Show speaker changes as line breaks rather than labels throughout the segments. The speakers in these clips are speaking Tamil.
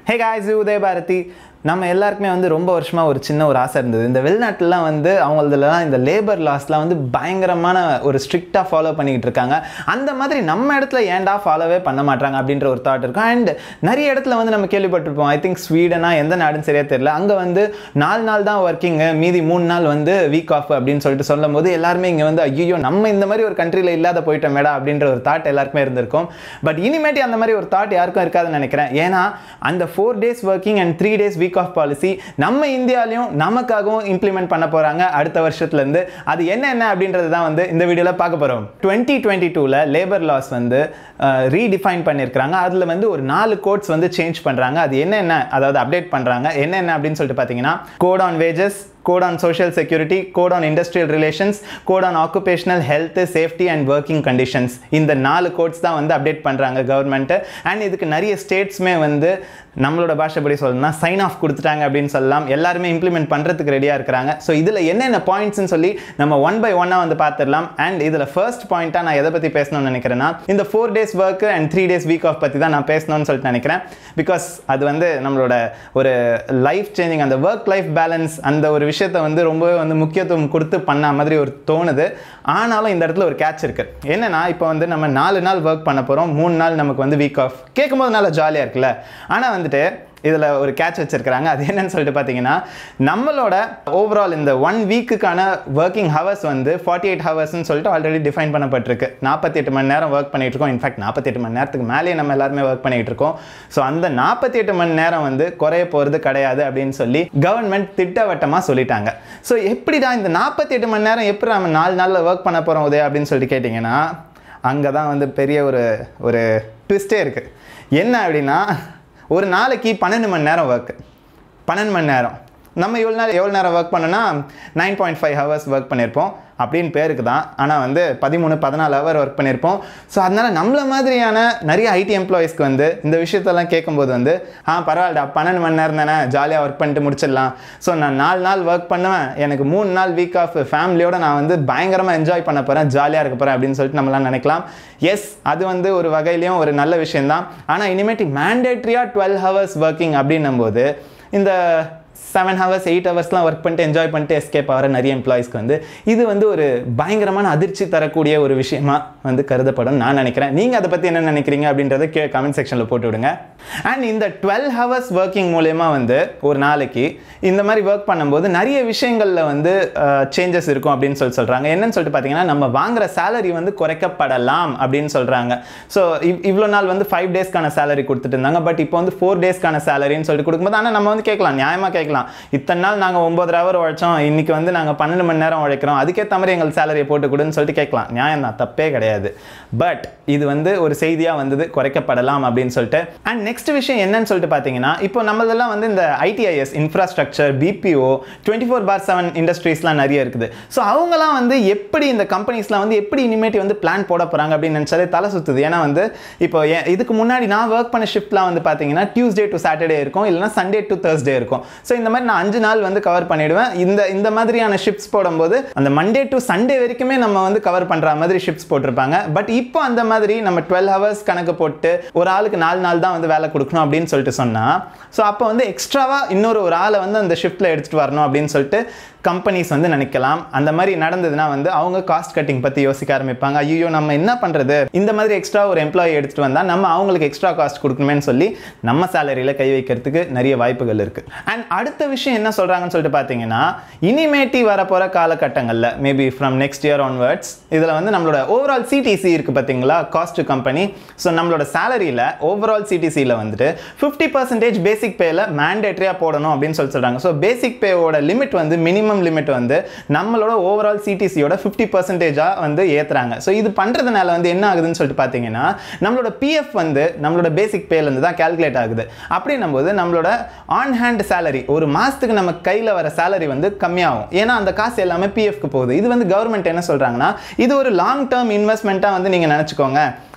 ஹே காய்ஸ் உதய பாரதி நம்ம எல்லாருக்குமே வந்து ரொம்ப வருஷமாக ஒரு சின்ன ஒரு ஆசை இருந்தது இந்த வெளிநாட்டிலாம் வந்து அவங்களதுலாம் இந்த லேபர் லாஸ்லாம் வந்து பயங்கரமான ஒரு ஸ்ட்ரிக்டாக ஃபாலோ பண்ணிக்கிட்டு இருக்காங்க அந்த மாதிரி நம்ம இடத்துல ஏன்டா ஃபாலோவே பண்ண மாட்டாங்க அப்படின்ற ஒரு தாட் இருக்கும் அண்ட் நிறைய இடத்துல வந்து நம்ம கேள்விப்பட்டிருப்போம் ஐ திங்க் ஸ்வீடனா எந்த நாடுன்னு சரியாக தெரியல அங்கே வந்து நாலு நாள் தான் ஒர்க்கிங்கு மீதி மூணு நாள் வந்து வீக் ஆஃப் அப்படின்னு சொல்லிட்டு சொல்லும் போது எல்லாருமே இங்கே வந்து ஐயோ நம்ம இந்த மாதிரி ஒரு கண்ட்ரியில் இல்லாத போயிட்டோம் மேடா அப்படின்ற ஒரு தாட் எல்லாருக்குமே இருந்திருக்கும் பட் இனிமேட்டி அந்த மாதிரி ஒரு தாட் யாருக்கும் இருக்காதுன்னு நினைக்கிறேன் ஏன்னா அந்த four days working and three days week off policy நம்ம இந்தியாலையும் நமக்காகவும் இம்ப்ளிமெண்ட் பண்ண போகிறாங்க அடுத்த வருஷத்துலேருந்து அது என்ன என்ன அப்படின்றது தான் வந்து இந்த வீடியோவில் பார்க்க போகிறோம் டுவெண்ட்டி டுவெண்ட்டி டூவில் லேபர் லாஸ் வந்து ரீடிஃபைன் பண்ணியிருக்கிறாங்க அதில் வந்து ஒரு நாலு கோட்ஸ் வந்து சேஞ்ச் பண்ணுறாங்க அது என்னென்ன அதாவது அப்டேட் பண்ணுறாங்க என்னென்ன அப்படின்னு சொல்லிட்டு பார்த்தீங்கன்னா code on wages code on social security code on industrial relations code on occupational health safety and working conditions இந்த நாலு கோட்ஸ் தான் வந்து அப்டேட் பண்ணுறாங்க கவர்மெண்ட்டு அண்ட் இதுக்கு நிறைய ஸ்டேட்ஸுமே வந்து நம்மளோட பாஷைப்படி சொல்லணும்னா சைன் ஆஃப் கொடுத்துட்டாங்க அப்படின்னு சொல்லலாம் எல்லாருமே இம்ப்ளிமெண்ட் பண்ணுறதுக்கு ரெடியாக இருக்கிறாங்க ஸோ இதில் என்னென்ன பாயிண்ட்ஸ்னு சொல்லி நம்ம ஒன் பை ஒன்னாக வந்து பார்த்துடலாம் அண்ட் இதில் ஃபர்ஸ்ட் பாயிண்ட்டாக நான் எதை பற்றி பேசணும்னு நினைக்கிறேன்னா இந்த four days work and three days week off பற்றி தான் நான் பேசணும்னு சொல்லிட்டு நினைக்கிறேன் பிகாஸ் அது வந்து நம்மளோட ஒரு லைஃப் சேஞ்சிங் அந்த ஒர்க் லைஃப் பேலன்ஸ் அந்த ஒரு விஷயத்தை வந்து ரொம்பவே வந்து முக்கியத்துவம் கொடுத்து பண்ண மாதிரி ஒரு தோணுது ஆனாலும் இந்த இடத்துல ஒரு கேட்ச் இருக்குது என்னன்னா இப்போ வந்து நம்ம நாலு நாள் ஒர்க் பண்ண போகிறோம் மூணு நாள் நமக்கு வந்து வீக் ஆஃப் கேட்கும்போது நல்லா ஜாலியாக இருக்குல்ல ஆனால் வந்துட்டு இதில் ஒரு கேட்ச் வச்சுருக்கிறாங்க அது என்னன்னு சொல்லிட்டு பார்த்தீங்கன்னா நம்மளோட ஓவரால் இந்த ஒன் வீக்குக்கான ஒர்க்கிங் ஹவர்ஸ் வந்து ஃபார்ட்டி எயிட் ஹவர்ஸ்னு சொல்லிட்டு ஆல்ரெடி டிஃபைன் பண்ணப்பட்டிருக்கு நாற்பத்தி எட்டு மணி நேரம் ஒர்க் பண்ணிட்டு இருக்கோம் இன்ஃபேக்ட் நாற்பத்தி எட்டு மணி நேரத்துக்கு மேலேயே நம்ம எல்லாருமே ஒர்க் பண்ணிட்டு இருக்கோம் ஸோ அந்த நாற்பத்தி எட்டு மணி நேரம் வந்து குறைய போகிறது கிடையாது அப்படின்னு சொல்லி கவர்மெண்ட் திட்டவட்டமாக சொல்லிட்டாங்க ஸோ எப்படிடா இந்த நாற்பத்தி எட்டு மணி நேரம் எப்படி நம்ம நாலு நாளில் ஒர்க் பண்ண போகிறோம் உதய அப்படின்னு சொல்லிட்டு கேட்டிங்கன்னா அங்கே தான் வந்து பெரிய ஒரு ஒரு ட்விஸ்டே இருக்குது என்ன அப்படின்னா ஒரு நாளைக்கு பன்னெண்டு மணி நேரம் ஒர்க்கு பன்னெண்டு மணி நேரம் நம்ம எவ்வளோ நேரம் எவ்வளோ நேரம் ஒர்க் பண்ணோன்னா nine point five hours work பண்ணியிருப்போம் அப்படின்னு பேருக்கு தான் ஆனால் வந்து பதிமூணு பதினாலு ஹவர் ஒர்க் பண்ணியிருப்போம் ஸோ அதனால் நம்மள மாதிரியான நிறைய ஐடி எம்ப்ளாயீஸ்க்கு வந்து இந்த விஷயத்தெல்லாம் கேட்கும்போது வந்து ஆ பரவாயில்லடா பன்னெண்டு மணி நேரம் தானே ஜாலியாக ஒர்க் பண்ணிட்டு முடிச்சிடலாம் ஸோ நான் நாலு நாள் ஒர்க் பண்ணுவேன் எனக்கு மூணு நாள் வீக் ஆஃப் ஃபேமிலியோட நான் வந்து பயங்கரமாக என்ஜாய் பண்ண போகிறேன் ஜாலியாக இருக்க போகிறேன் அப்படின்னு சொல்லிட்டு நம்மளாம் நினைக்கலாம் எஸ் அது வந்து ஒரு வகையிலையும் ஒரு நல்ல விஷயம்தான் ஆனால் இனிமேட்டு மேண்டேட்ரியாக டுவெல் ஹவர்ஸ் ஒர்க்கிங் அப்படின்னும் போது இந்த செவன் ஹவர்ஸ் எயிட் ஹவர்ஸ்லாம் ஒர்க் பண்ணிட்டு என்ஜாய் பண்ணிட்டு எஸ்கேப் ஆகிற நிறைய எம்ப்ளாயிஸ்க்கு வந்து இது வந்து ஒரு பயங்கரமான அதிர்ச்சி தரக்கூடிய ஒரு விஷயமா வந்து கருதப்படும் நான் நினைக்கிறேன் நீங்கள் அதை பற்றி என்ன நினைக்கிறீங்க அப்படின்றத கே கமெண்ட் செக்ஷனில் போட்டு விடுங்க அண்ட் இந்த டுவெல் ஹவர்ஸ் ஒர்க்கிங் மூலயமா வந்து ஒரு நாளைக்கு இந்த மாதிரி ஒர்க் பண்ணும்போது நிறைய விஷயங்களில் வந்து சேஞ்சஸ் இருக்கும் அப்படின்னு சொல்லி சொல்கிறாங்க என்னன்னு சொல்லிட்டு பார்த்தீங்கன்னா நம்ம வாங்குற சேலரி வந்து குறைக்கப்படலாம் அப்படின்னு சொல்கிறாங்க ஸோ இவ்வளோ நாள் வந்து ஃபைவ் டேஸ்க்கான சேலரி கொடுத்துட்டு இருந்தாங்க பட் இப்போ வந்து ஃபோர் டேஸ்க்கான சேலரின்னு சொல்லிட்டு கொடுக்கும்போது ஆனால் நம்ம வந்து கேட்கலாம் நியாயமாக கேட்கலாம் இத்தனை நாள் நாங்கள் ஒம்பது ஹவர் உழைச்சோம் இன்னைக்கு வந்து நாங்கள் பன்னெண்டு மணி நேரம் உழைக்கிறோம் அதுக்கேற்ற மாதிரி எங்கள் சேலரியை போட்டு கொடுன்னு சொல்லிட்டு கேட்கலாம் நியாயம் தான் தப்பே கிடையாது பட் இது வந்து ஒரு செய்தியாக வந்தது குறைக்கப்படலாம் அப்படின்னு சொல்லிட்டு அண்ட் நெக்ஸ்ட் விஷயம் என்னன்னு சொல்லிட்டு பார்த்தீங்கன்னா இப்போ நம்மளெல்லாம் வந்து இந்த ITIS infrastructure BPO twenty four bar seven இண்டஸ்ட்ரீஸ்லாம் நிறைய இருக்குது ஸோ அவங்கலாம் வந்து எப்படி இந்த கம்பெனிஸ்லாம் வந்து எப்படி இனிமேட்டு வந்து பிளான் போட போகிறாங்க அப்படின்னு நினச்சாலே தலை சுற்றுது ஏன்னா வந்து இப்போ எ- இதுக்கு முன்னாடி நான் ஒர்க் பண்ண ஷிஃப்ட்லாம் வந்து பார்த்தீங்கன்னா டியூஸ்டே டு சாட்டர்டே இருக்கும் இல்லைனா சண்டே டு தேர்ஸ்டே இருக்கும் ஸோ இந்த மாதிரி நான் அஞ்சு நாள் வந்து கவர் பண்ணிடுவேன் இந்த இந்த மாதிரியான ஷிஃப்ட்ஸ் போடும்போது அந்த மண்டே டு சண்டே வரைக்குமே நம்ம வந்து கவர் பண்ணுற மாதிரி ஷிஃப்ட்ஸ் போட்டிருப்பாங்க பட் இப்போ அந்த மாதிரி நம்ம டுவெல் ஹவர்ஸ் கணக்கு போட்டு ஒரு ஆளுக்கு நாலு நாள் தான் வந்து வேலை கொடுக்கணும் அப்படின்னு சொல்லிட்டு சொன்னால் ஸோ அப்போ வந்து எக்ஸ்ட்ராவாக இன்னொரு ஒரு ஆளை வந்து அந்த ஷிஃப்ட்டில் எடுத்துகிட்டு வரணும் அப்படின்னு சொல்லிட்டு கம்பெனிஸ் வந்து நினைக்கலாம் அந்த மாதிரி நடந்ததுன்னா வந்து அவங்க காஸ்ட் கட்டிங் பற்றி யோசிக்க ஆரம்பிப்பாங்க ஐயோ நம்ம என்ன பண்ணுறது இந்த மாதிரி எக்ஸ்ட்ரா ஒரு எம்ப்ளாயி எடுத்துகிட்டு வந்தால் நம்ம அவங்களுக்கு எக்ஸ்ட்ரா காஸ்ட் கொடுக்கணுமேன்னு சொல்லி நம்ம சேலரியில் கை வைக்கிறதுக்கு நிறைய வாய்ப்புகள் இருக்குது அண்ட் அடுத்த விஷயம் என்ன சொல்கிறாங்கன்னு சொல்லிட்டு பார்த்தீங்கன்னா இனிமேட்டி வரப்போகிற காலகட்டங்களில் maybe from next year onwards இதில் வந்து நம்மளோட ஓவரால் சிடிசி இருக்குது பார்த்தீங்களா காஸ்ட் கம்பெனி ஸோ நம்மளோட சேலரியில் ஓவரால் சிடிசியில் வந்துட்டு ஃபிஃப்டி பர்சன்டேஜ் பேசிக் பேயில் மேண்டேட்ரியாக போடணும் அப்படின்னு சொல்லி சொல்கிறாங்க ஸோ பேசிக் பேவோட லிமிட் வந்து மினிமம் லிமிட் வந்து நம்மளோட ஓவரால் சிடிசியோட ஃபிஃப்டி பர்சன்டேஜாக வந்து ஏற்றுறாங்க ஸோ இது பண்ணுறதுனால வந்து என்ன ஆகுதுன்னு சொல்லிட்டு பார்த்தீங்கன்னா நம்மளோட பிஎஃப் வந்து நம்மளோட பேசிக் பேலேருந்து தான் கால்குலேட் ஆகுது அப்படின்னும் போது நம்மளோட ஆன் ஹேண்ட் சேலரி ஒரு மாதத்துக்கு நம்ம கையில் வர சேலரி வந்து கம்மியாகும் ஏன்னா அந்த காசு எல்லாமே பிஎஃப்க்கு போகுது இது வந்து கவர்மெண்ட் என்ன சொல்கிறாங்கன்னா இது ஒரு லாங் டேர்ம் இன்வெஸ்ட்மெண்ட்டாக வந்து நீங்கள் நினச்சிக்கோங்க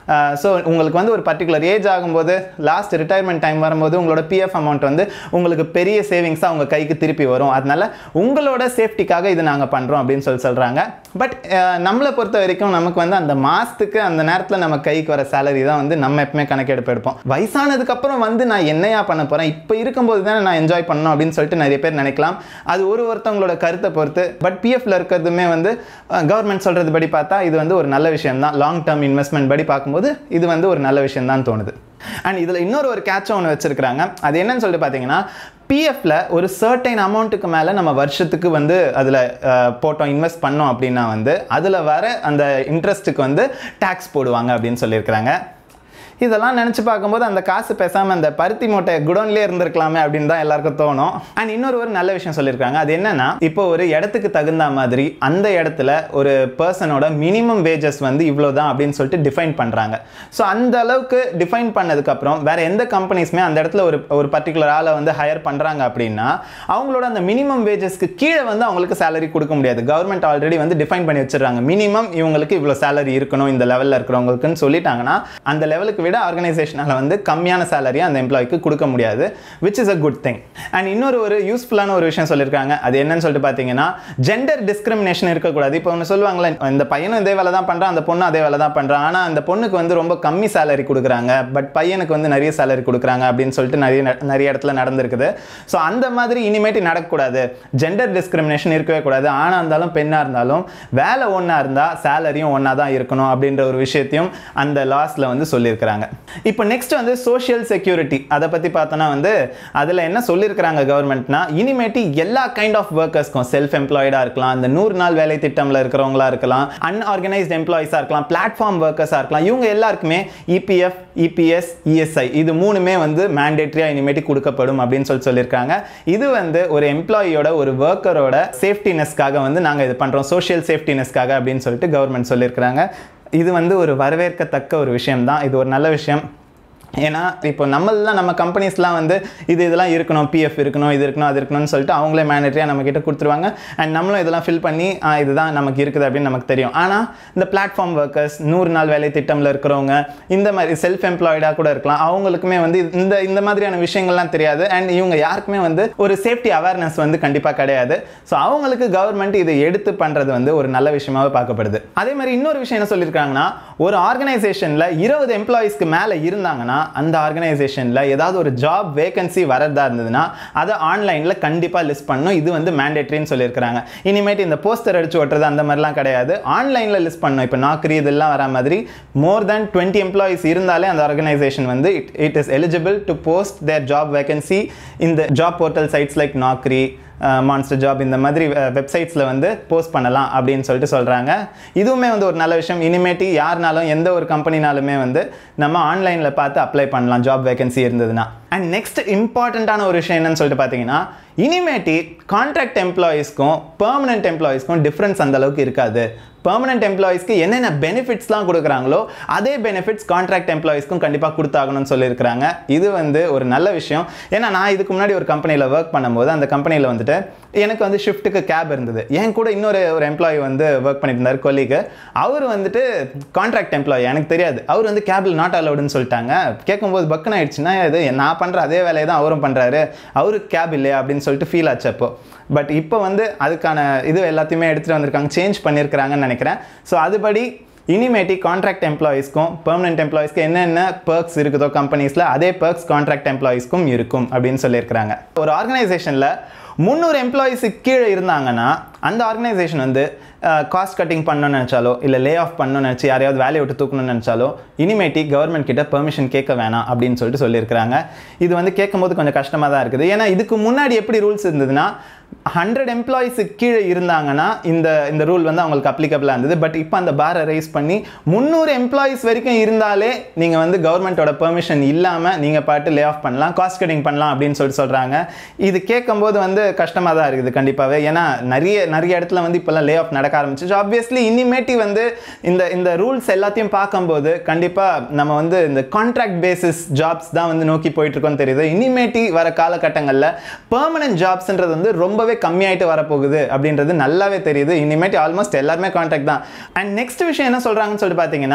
ஸோ உங்களுக்கு வந்து ஒரு பர்டிகுலர் ஏஜ் ஆகும்போது லாஸ்ட் ரிட்டையர்மெண்ட் டைம் வரும்போது உங்களோட பிஎஃப் அமௌண்ட் வந்து உங்களுக்கு பெரிய சேவிங்ஸாக உங்கள் கைக்கு திருப்பி வரும் அதனால உங்களோட சேஃப்டிக்காக இது நாங்கள் பண்ணுறோம் அப்படின்னு சொல்லி சொல்கிறாங்க பட் நம்மளை பொறுத்த வரைக்கும் நமக்கு வந்து அந்த மாதத்துக்கு அந்த நேரத்தில் நம்ம கைக்கு வர சேலரி தான் வந்து நம்ம எப்பவுமே கணக்கெடுப்பு எடுப்போம் வயசானதுக்கப்புறம் வந்து நான் என்னையா பண்ண போகிறேன் இப்போ இருக்கும்போது தானே நான் என்ஜாய் பண்ணணும் அப்படின்னு சொல்லிட்டு நிறைய பேர் நினைக்கலாம் அது ஒரு ஒருத்தவங்களோட கருத்தை பொறுத்து பட் பிஎஃப்ல இருக்கிறதுமே வந்து கவர்மெண்ட் சொல்கிறது படி பார்த்தா இது வந்து ஒரு நல்ல விஷயம் தான் லாங் டேர்ம் இன்வெஸ்ட்மெண்ட் படி பார்க்கும்போது இது வந்து ஒரு நல்ல விஷயம் தான் தோணுது அண்ட் இதில் இன்னொரு ஒரு கேட்சும் ஒன்று வச்சுருக்காங்க அது என்னன்னு சொல்லிட்டு பார்த்தீங்கன்னா பிஎஃப்ல ஒரு சர்டைன் அமௌண்ட்டுக்கு மேலே நம்ம வருஷத்துக்கு வந்து அதில் போட்டோம் இன்வெஸ்ட் பண்ணோம் அப்படின்னா வந்து அதில் வர அந்த இன்ட்ரெஸ்ட்டுக்கு வந்து டேக்ஸ் போடுவாங்க அப்படின்னு சொல்லியிருக்கிறாங்க இதெல்லாம் நினச்சி பார்க்கும்போது அந்த காசு பேசாமல் அந்த பருத்தி மூட்டை குடோன்லேயே இருந்திருக்கலாமே அப்படின்னு தான் எல்லாருக்கும் தோணும் அண்ட் இன்னொரு ஒரு நல்ல விஷயம் சொல்லியிருக்காங்க அது என்னன்னா இப்போ ஒரு இடத்துக்கு தகுந்த மாதிரி அந்த இடத்துல ஒரு பர்சனோட மினிமம் வேஜஸ் வந்து இவ்வளோ தான் அப்படின்னு சொல்லிட்டு டிஃபைன் பண்ணுறாங்க ஸோ அந்த அளவுக்கு டிஃபைன் பண்ணதுக்கப்புறம் வேற எந்த கம்பெனிஸுமே அந்த இடத்துல ஒரு ஒரு பர்டிகுலர் ஆளை வந்து ஹையர் பண்ணுறாங்க அப்படின்னா அவங்களோட அந்த மினிமம் வேஜஸ்க்கு கீழே வந்து அவங்களுக்கு சேலரி கொடுக்க முடியாது கவர்மெண்ட் ஆல்ரெடி வந்து டிஃபைன் பண்ணி வச்சிடுறாங்க மினிமம் இவங்களுக்கு இவ்வளோ சேலரி இருக்கணும் இந்த லெவலில் இருக்கிறவங்களுக்குன்னு சொல்லிட்டாங்கன்னா அந்த லெவலுக்கு விட ஆர்கனைசேஷனால் வந்து கம்மியான சேலரியை அந்த எம்ப்ளாய்க்கு கொடுக்க முடியாது which is a good thing and இன்னொரு ஒரு யூஸ்ஃபுல்லான ஒரு விஷயம் சொல்லியிருக்காங்க அது என்னன்னு சொல்லிட்டு பார்த்தீங்கன்னா ஜெண்டர் டிஸ்கிரிமினேஷன் இருக்கக்கூடாது இப்போ ஒன்று சொல்லுவாங்களே இந்த பையனும் இதே வேலை தான் பண்ணுறான் அந்த பொண்ணும் அதே வேலை தான் பண்ணுறான் ஆனால் அந்த பொண்ணுக்கு வந்து ரொம்ப கம்மி சேலரி கொடுக்குறாங்க பட் பையனுக்கு வந்து நிறைய சேலரி கொடுக்குறாங்க அப்படின்னு சொல்லிட்டு நிறைய ந- நிறைய இடத்துல நடந்திருக்குது ஸோ அந்த மாதிரி இனிமேட்டு நடக்கக்கூடாது ஜெண்டர் டிஸ்கிரிமினேஷன் இருக்கவே கூடாது ஆணாக இருந்தாலும் பெண்ணாக இருந்தாலும் வேலை ஒன்றா இருந்தால் சேலரியும் ஒன்றா தான் இருக்கணும் அப்படின்ற ஒரு விஷயத்தையும் அந்த லாஸில் வந்து சொல்லியிருக்கிறாங்க இப்போ நெக்ஸ்ட் வந்து சோஷியல் செக்யூரிட்டி அதை பற்றி பார்த்தோன்னா வந்து அதில் என்ன சொல்லியிருக்கிறாங்க கவர்மெண்ட்னா இனிமேட்டு எல்லா கைண்ட் ஆஃப் ஒர்க்கர்ஸ்க்கும் செல்ஃப் எம்ப்ளாய்டாக இருக்கலாம் இந்த நூறு நாள் வேலை திட்டமில் இருக்கிறவங்களா இருக்கலாம் அன்ஆர்கனைஸ்ட் எம்ப்ளாயிஸாக இருக்கலாம் பிளாட்ஃபார்ம் ஒர்க்கர்ஸாக இருக்கலாம் இவங்க எல்லாருக்குமே இபிஎஃப் இபிஎஸ் இஎஸ்ஐ இது மூணுமே வந்து மேண்டேட்ரியாக இனிமேட்டு கொடுக்கப்படும் அப்படின்னு சொல்லி சொல்லியிருக்காங்க இது வந்து ஒரு எம்ப்ளாயியோட ஒரு ஒர்க்கரோட சேஃப்டினஸ்க்காக வந்து நாங்கள் இது பண்ணுறோம் சோஷியல் சேஃப்டினஸ்க்காக அப்படின்னு சொல்லிட்டு கவர்மெண்ட் சொல்லியிருக்கிறாங்க இது வந்து ஒரு வரவேற்கத்தக்க ஒரு விஷயம் தான் இது ஒரு நல்ல விஷயம் ஏன்னா இப்போ நம்மளாம் நம்ம கம்பெனிஸ்லாம் வந்து இது இதெல்லாம் இருக்கணும் பிஎஃப் இருக்கணும் இது இருக்கணும் அது இருக்கணும்னு சொல்லிட்டு அவங்களே மேனேஜரியாக நம்ம கிட்ட கொடுத்துருவாங்க அண்ட் நம்மளும் இதெல்லாம் ஃபில் பண்ணி ஆ, இதுதான் நமக்கு இருக்குது அப்படின்னு நமக்கு தெரியும் ஆனால் இந்த பிளாட்ஃபார்ம் ஒர்க்கர்ஸ் நூறு நாள் வேலை திட்டமில் இருக்கிறவங்க இந்த மாதிரி செல்ஃப் எம்ப்ளாய்டாக கூட இருக்கலாம் அவங்களுக்குமே வந்து இந்த இந்த மாதிரியான விஷயங்கள்லாம் தெரியாது அண்ட் இவங்க யாருக்குமே வந்து ஒரு சேஃப்டி அவேர்னஸ் வந்து கண்டிப்பாக கிடையாது ஸோ அவங்களுக்கு கவர்மெண்ட் இதை எடுத்து பண்ணுறது வந்து ஒரு நல்ல விஷயமாவே பார்க்கப்படுது அதே மாதிரி இன்னொரு விஷயம் என்ன சொல்லியிருக்காங்கன்னா ஒரு ஆர்கனைசேஷனில் இருபது எம்ப்ளாயீஸ்க்கு மேலே இருந்தாங்கன்னா அந்த ஆர்கனைசேஷனில் ஏதாவது ஒரு ஜாப் வேகன்சி வரதா இருந்ததுன்னா அதை ஆன்லைனில் கண்டிப்பாக லிஸ்ட் பண்ணணும் இது வந்து மேண்டேட்ரின்னு சொல்லியிருக்கிறாங்க இனிமேட்டு இந்த போஸ்டர் அடிச்சு ஓட்டுறது அந்த மாதிரிலாம் கிடையாது ஆன்லைனில் லிஸ்ட் பண்ணணும் இப்போ நாக்கரி இதெல்லாம் வர மாதிரி மோர் தென் டுவெண்ட்டி எம்ப்ளாயீஸ் இருந்தாலே அந்த ஆர்கனைசேஷன் வந்து it it is eligible to post their job vacancy இந்த job portal sites like Naukri Monster job இந்த மாதிரி வெப்சைட்ஸில் வந்து போஸ்ட் பண்ணலாம் அப்படின்னு சொல்லிட்டு சொல்கிறாங்க இதுவுமே வந்து ஒரு நல்ல விஷயம் இனிமேட்டு யாருனாலும் எந்த ஒரு கம்பெனினாலுமே வந்து நம்ம ஆன்லைனில் பார்த்து அப்ளை பண்ணலாம் ஜாப் வேகன்சி இருந்ததுன்னா அண்ட் நெக்ஸ்ட் இம்பார்ட்டண்ட்டான ஒரு விஷயம் என்னன்னு சொல்லிட்டு பார்த்தீங்கன்னா இனிமேட்டி கான்ட்ராக்ட் எம்ப்ளாயீஸ்க்கும் பெர்மனன்ட் எம்ப்ளாயீஸ்க்கும் டிஃப்ரென்ஸ் அந்த அளவுக்கு இருக்காது பெர்மனன்ட் எம்ப்ளாயீஸ்க்கு என்னென்ன பெனிஃபிட்ஸ்லாம் கொடுக்குறாங்களோ அதே பெனிஃபிட்ஸ் கான்ட்ராக்ட் எம்ப்ளாயீஸ்க்கும் கண்டிப்பாக கொடுத்தாகணும்னு சொல்லியிருக்கிறாங்க இது வந்து ஒரு நல்ல விஷயம் ஏன்னா நான் இதுக்கு முன்னாடி ஒரு கம்பெனியில் ஒர்க் பண்ணும்போது அந்த கம்பெனியில் வந்துட்டு எனக்கு வந்து ஷிஃப்ட்டுக்கு கேப் இருந்தது என் கூட இன்னொரு ஒரு எம்ப்ளாயி வந்து ஒர்க் பண்ணிட்டு இருந்தார் கொல்லிக்கு அவர் வந்துட்டு கான்ட்ராக்ட் எம்ப்ளாயி எனக்கு தெரியாது அவர் வந்து கேபில் நாட் அலவுடுன்னு சொல்லிட்டாங்க கேட்கும்போது பக்குன்னு ஆயிடுச்சுன்னா இது நான் பண்ணுற அதே வேலையை தான் அவரும் பண்ணுறாரு அவருக்கு கேப் இல்லையா அப்படின்னு சொல்லிட்டு ஃபீல் ஆச்சு அப்போ பட் இப்போ வந்து அதுக்கான இது எல்லாத்தையுமே எடுத்துகிட்டு வந்திருக்காங்க சேஞ்ச் பண்ணியிருக்கிறாங்கன்னு நினைக்கிறேன் ஸோ அதுபடி இனிமேட்டி கான்ட்ராக்ட் எம்ப்ளாயீஸ்க்கும் பெர்மனெண்ட் எம்ப்ளாயீஸ்க்கு என்னென்ன பெர்க்ஸ் இருக்குதோ கம்பெனிஸில் அதே பெர்க்ஸ் கான்ட்ராக்ட் எம்ப்ளாயீஸ்க்கும் இருக்கும் அப்படின்னு சொல்லியிருக்கிறாங்க ஒரு ஆர்கனைசேஷனில் முந்நூறு எம்ப்ளாயீஸுக்கு கீழே இருந்தாங்கன்னா அந்த ஆர்கனைசேஷன் வந்து காஸ்ட் கட்டிங் பண்ணணும்னு நினச்சாலோ இல்லை லே ஆஃப் பண்ணணும்னு நினச்சி யாரையாவது வேலையை விட்டு தூக்கணும்னு நினச்சாலோ இனிமேட்டி கவர்மெண்ட் கிட்ட பெர்மிஷன் கேட்க வேணாம் அப்படின்னு சொல்லிட்டு சொல்லியிருக்கிறாங்க இது வந்து கேட்கும்போது கொஞ்சம் கஷ்டமாக தான் இருக்குது ஏன்னா இதுக்கு முன்னாடி எப்படி ரூல்ஸ் இருந்ததுன்னா ஹண்ட்ரட் எம்ப்ளாயீஸுக்கு கீழே இருந்தாங்கன்னா இந்த இந்த ரூல் வந்து அவங்களுக்கு அப்ளிகபிளாக இருந்தது பட் இப்போ அந்த பாரை ரைஸ் பண்ணி முந்நூறு எம்ப்ளாயீஸ் வரைக்கும் இருந்தாலே நீங்கள் வந்து கவர்மெண்ட்டோட பெர்மிஷன் இல்லாமல் நீங்கள் பாட்டு லே ஆஃப் பண்ணலாம் காஸ்ட் கட்டிங் பண்ணலாம் அப்படின்னு சொல்லிட்டு சொல்கிறாங்க இது கேட்கும்போது வந்து கஷ்டமாக தான் இருக்குது கண்டிப்பாகவே ஏன்னா நிறைய நிறைய இடத்துல வந்து இப்போல்லாம் லே ஆஃப் நடக்க ஆரம்பிச்சிச்சு ஆப்வியஸ்லி இனிமேட்டி வந்து இந்த இந்த ரூல்ஸ் எல்லாத்தையும் பார்க்கும்போது கண்டிப்பாக நம்ம வந்து இந்த கான்ட்ராக்ட் பேசிஸ் ஜாப்ஸ் தான் வந்து நோக்கி போயிட்டு இருக்கோம்னு தெரியுது இனிமேட்டி வர காலகட்டங்களில் பெர்மனன்ட் ஜாப்ஸ்ன்றது வந்து ரொம்பவே கம்மியாயிட்டு வரப்போகுது அப்படின்றது நல்லாவே தெரியுது இனிமேட்டு ஆல்மோஸ்ட் எல்லாருமே கான்ட்ராக்ட் தான் அண்ட் நெக்ஸ்ட் விஷயம் என்ன சொல்கிறாங்கன்னு சொல்லிட்டு பார்த்தீங்கன்னா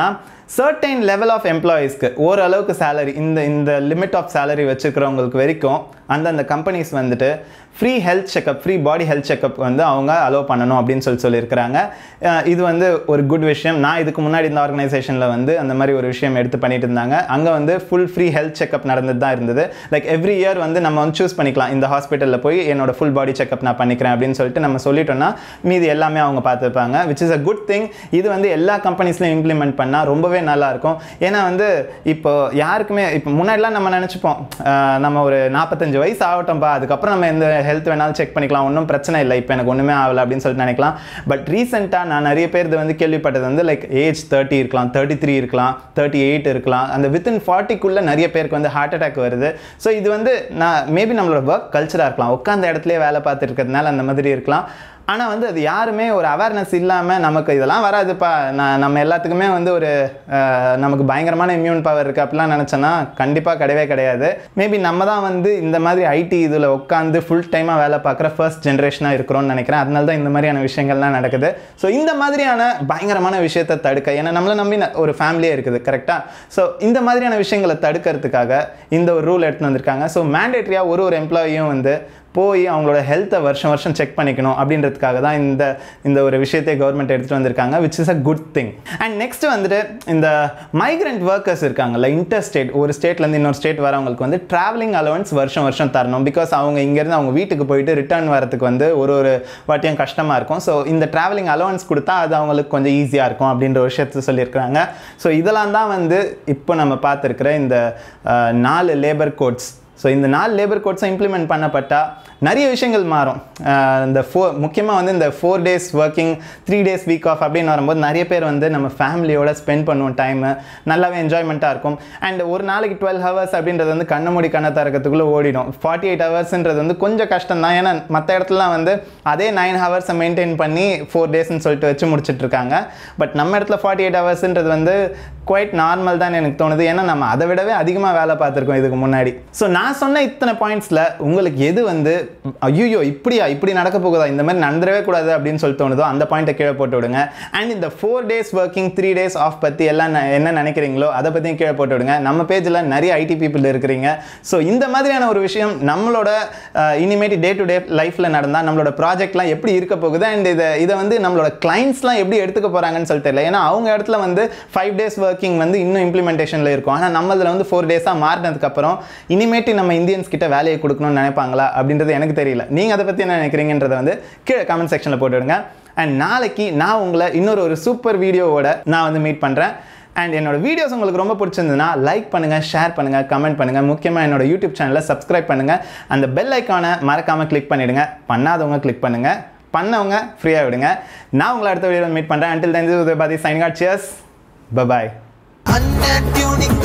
சர்டைன் லெவல் ஆஃப் எம்ப்ளாயீஸ்க்கு ஓரளவுக்கு சேலரி இந்த இந்த லிமிட் ஆஃப் சேலரி வச்சுருக்கிறவங்களுக்கு வரைக்கும் அந்தந்த கம்பெனிஸ் வந்துட்டு free health checkup free body health checkup வந்து அவங்க அலோவ் பண்ணணும் அப்படின்னு சொல்லி சொல்லியிருக்கிறாங்க அஹ் இது வந்து ஒரு குட் விஷயம் நான் இதுக்கு முன்னாடி இந்த ஆர்கனைசேஷனில் வந்து அந்த மாதிரி ஒரு விஷயம் எடுத்து பண்ணிட்டு இருந்தாங்க அங்கே வந்து ஃபுல் ஃப்ரீ ஹெல்த் செக்கப் நடந்துட்டு தான் இருந்தது லைக் எவ்ரி இயர் வந்து நம்ம வந்து சூஸ் பண்ணிக்கலாம் இந்த ஹாஸ்பிட்டலில் போய் என்னோட ஃபுல் பாடி செக்கப் நான் பண்ணிக்கிறேன் அப்படின்னு சொல்லிட்டு நம்ம சொல்லிட்டோம்னா மீதி எல்லாமே அவங்க பார்த்துப்பாங்க which is a good thing இது வந்து எல்லா கம்பெனிஸ்லையும் இம்ப்ளிமெண்ட் பண்ணால் ரொம்பவே நல்லா இருக்கும் ஏன்னா வந்து இப்போ யாருக்குமே இப்போ முன்னாடிலாம் நம்ம நினச்சிப்போம் நம்ம ஒரு நாற்பத்தஞ்சு வயசு ஆகட்டும்பா அதுக்கப்புறம் நம்ம எந்த ஹெல்த் வேணாலும் செக் பண்ணிக்கலாம் ஒன்றும் பிரச்சனை இல்லை இப்போ எனக்கு ஒன்றுமே ஆகலை அப்படின்னு சொல்லிட்டு நினைக்கலாம் பட் ரீசெண்டாக நான் நிறைய பேர் இது வந்து கேள்விப்பட்டது வந்து லைக் ஏஜ் தேர்ட்டி இருக்கலாம் தேர்ட்டி த்ரீ இருக்கலாம் தேர்ட்டி எயிட் இருக்கலாம் அந்த வித்தின் ஃபார்ட்டிக்குள்ளே நிறைய பேருக்கு வந்து ஹார்ட் அட்டாக் வருது ஸோ இது வந்து நான் மேபி நம்மளோட ஒர்க் கல்ச்சராக இருக்கலாம் உட்காந்த இடத்துலயே வேலை பார்த்துட்டு இருக்கிறதுனால அந்த மாதிரி இருக்கலாம் ஆனால் வந்து அது யாருமே ஒரு அவேர்னஸ் இல்லாமல் நமக்கு இதெல்லாம் வராதுப்பா நான் நம்ம எல்லாத்துக்குமே வந்து ஒரு அஹ், நமக்கு பயங்கரமான இம்யூன் பவர் இருக்குது அப்படிலாம் நினச்சோன்னா கண்டிப்பாக கிடையவே கிடையாது மேபி நம்ம தான் வந்து இந்த மாதிரி ஐடி இதில் உட்காந்து ஃபுல் டைமாக வேலை பார்க்குற ஃபர்ஸ்ட் ஜென்ரேஷனாக இருக்கிறோம்னு நினைக்கிறேன் அதனால தான் இந்த மாதிரியான விஷயங்கள்லாம் நடக்குது ஸோ இந்த மாதிரியான பயங்கரமான விஷயத்தை தடுக்க ஏன்னா நம்மளை நம்பி ந- ஒரு ஃபேமிலியே இருக்குது கரெக்டாக ஸோ இந்த மாதிரியான விஷயங்களை தடுக்கிறதுக்காக இந்த ஒரு ரூல் எடுத்துன்னு வந்திருக்காங்க ஸோ மேண்டேட்ரியாக ஒரு ஒரு எம்ப்ளாயியும் வந்து போய் அவங்களோட ஹெல்த்தை வருஷம் வருஷம் செக் பண்ணிக்கணும் அப்படின்றதுக்காக தான் இந்த இந்த ஒரு விஷயத்தை கவர்மெண்ட் எடுத்துகிட்டு வந்திருக்காங்க which is a good thing and next வந்துட்டு இந்த மைக்ரண்ட் ஒர்க்கர்ஸ் இருக்காங்கல்ல இன்டர் ஸ்டேட் ஒரு ஸ்டேட்லேருந்து இன்னொரு ஸ்டேட் வரவங்களுக்கு வந்து ட்ராவலிங் அலவன்ஸ் வருஷம் வருஷம் தரணும் பிகாஸ் அவங்க இங்கேருந்து அவங்க வீட்டுக்கு போயிட்டு ரிட்டர்ன் வரதுக்கு வந்து ஒரு ஒரு வாட்டியும் கஷ்டமாக இருக்கும் ஸோ இந்த ட்ராவலிங் அலவன்ஸ் கொடுத்தா அது அவங்களுக்கு கொஞ்சம் ஈஸியாக இருக்கும் அப்படின்ற ஒரு விஷயத்தை சொல்லியிருக்கிறாங்க ஸோ இதெல்லாம் தான் வந்து இப்போ நம்ம பார்த்துருக்கிற இந்த அஹ், நாலு லேபர் கோட்ஸ் ஸோ இந்த நாலு லேபர் கோட்ஸை இம்ப்ளிமெண்ட் பண்ணப்பட்டால் நிறைய விஷயங்கள் மாறும் அஹ் இந்த ஃபோர் முக்கியமாக வந்து இந்த four days working three days week off அப்படின்னு வரும்போது நிறைய பேர் வந்து நம்ம ஃபேமிலியோட ஸ்பெண்ட் பண்ணுவோம் டைமு நல்லாவே என்ஜாய்மெண்ட்டாக இருக்கும் அண்ட் ஒரு நாளைக்கு டுவெல் ஹவர்ஸ் அப்படின்றது வந்து கண்ண மூடி கண்ணை திறக்கிறதுக்குள்ளே ஓடிடும் ஃபார்ட்டி எயிட் ஹவர்ஸ்ன்றது வந்து கொஞ்சம் கஷ்டம் தான் ஏன்னா மற்ற இடத்துலலாம் வந்து அதே நைன் ஹவர்ஸை மெயின்டைன் பண்ணி ஃபோர் டேஸ்ன்னு சொல்லிட்டு வச்சு முடிச்சிட்டு இருக்காங்க பட் நம்ம இடத்துல ஃபார்ட்டி எயிட் ஹவர்ஸ்ன்றது வந்து குவைட் நார்மல் தான் எனக்கு தோணுது ஏன்னா நம்ம அதை விடவே அதிகமாக வேலை பார்த்துருக்கோம் இதுக்கு முன்னாடி ஸோ நான் சொன்ன இத்தனை பாயிண்ட்ஸில் உங்களுக்கு எது வந்து ஐயோ இப்படியா இப்படி நடக்க போகுதா இந்த மாதிரி நடந்துடவே கூடாது அப்படின்னு சொல்லி தோணுதோ அந்த பாயிண்ட்டை கீழே போட்டு விடுங்க அண்ட் இந்த four days working three days off பற்றி எல்லாம் ந- என்ன நினைக்கிறீங்களோ அதை பற்றியும் கீழே போட்டு விடுங்க நம்ம பேஜில் நிறைய ஐடி பீப்புள் இருக்கிறீங்க ஸோ இந்த மாதிரியான ஒரு விஷயம் நம்மளோட அஹ், இனிமேட்டு டே டு டே லைஃப்பில் நடந்தால் நம்மளோட ப்ராஜெக்ட்லாம் எப்படி இருக்க போகுது அண்ட் இதை இதை வந்து நம்மளோட கிளைண்ட்ஸ்லாம் எப்படி எடுத்துக்க போகிறாங்கன்னு சொல்லிட்டு தெரியல ஏன்னா அவங்க இடத்துல வந்து ஃபைவ் டேஸ் ஒர்க்கிங் வந்து இன்னும் இம்ப்ளிமெண்டேஷனில் இருக்கும் ஆனால் நம்மளதில் வந்து ஃபோர் டேஸாக மாறினதுக்கப்புறம் இனிமேட்டு நம்ம இந்தியன்ஸ் கிட்ட வேலையை கொடுக்கணும்னு நினைப்பாங்களா அப்படின்றது எனக்கு தெரியல நீங்கள் அதை பற்றி என்ன நினைக்கிறீங்கன்றதை வந்து கீழே கமெண்ட் செக்ஷனில் போட்டுவிடுங்க அண்ட் நாளைக்கு நான் உங்களை இன்னொரு ஒரு சூப்பர் வீடியோவோட நான் வந்து மீட் பண்ணுறேன் அண்ட் என்னோட வீடியோஸ் உங்களுக்கு ரொம்ப பிடிச்சிருந்ததுன்னா லைக் பண்ணுங்கள் ஷேர் பண்ணுங்கள் கமெண்ட் பண்ணுங்கள் முக்கியமாக என்னோட யூடியூப் சேனலை சப்ஸ்கிரைப் பண்ணுங்கள் அந்த பெல் ஐக்கானை மறக்காமல் கிளிக் பண்ணிவிடுங்க பண்ணாதவங்க கிளிக் பண்ணுங்கள் பண்ணவங்க ஃப்ரீயாக விடுங்க நான் உங்களை அடுத்த வீடியோவில் மீட் பண்ணுறேன் அண்டில் then this is பாதி சைன் காட் சியர்ஸ் பபாய்
அண்ணன் டியூனிங்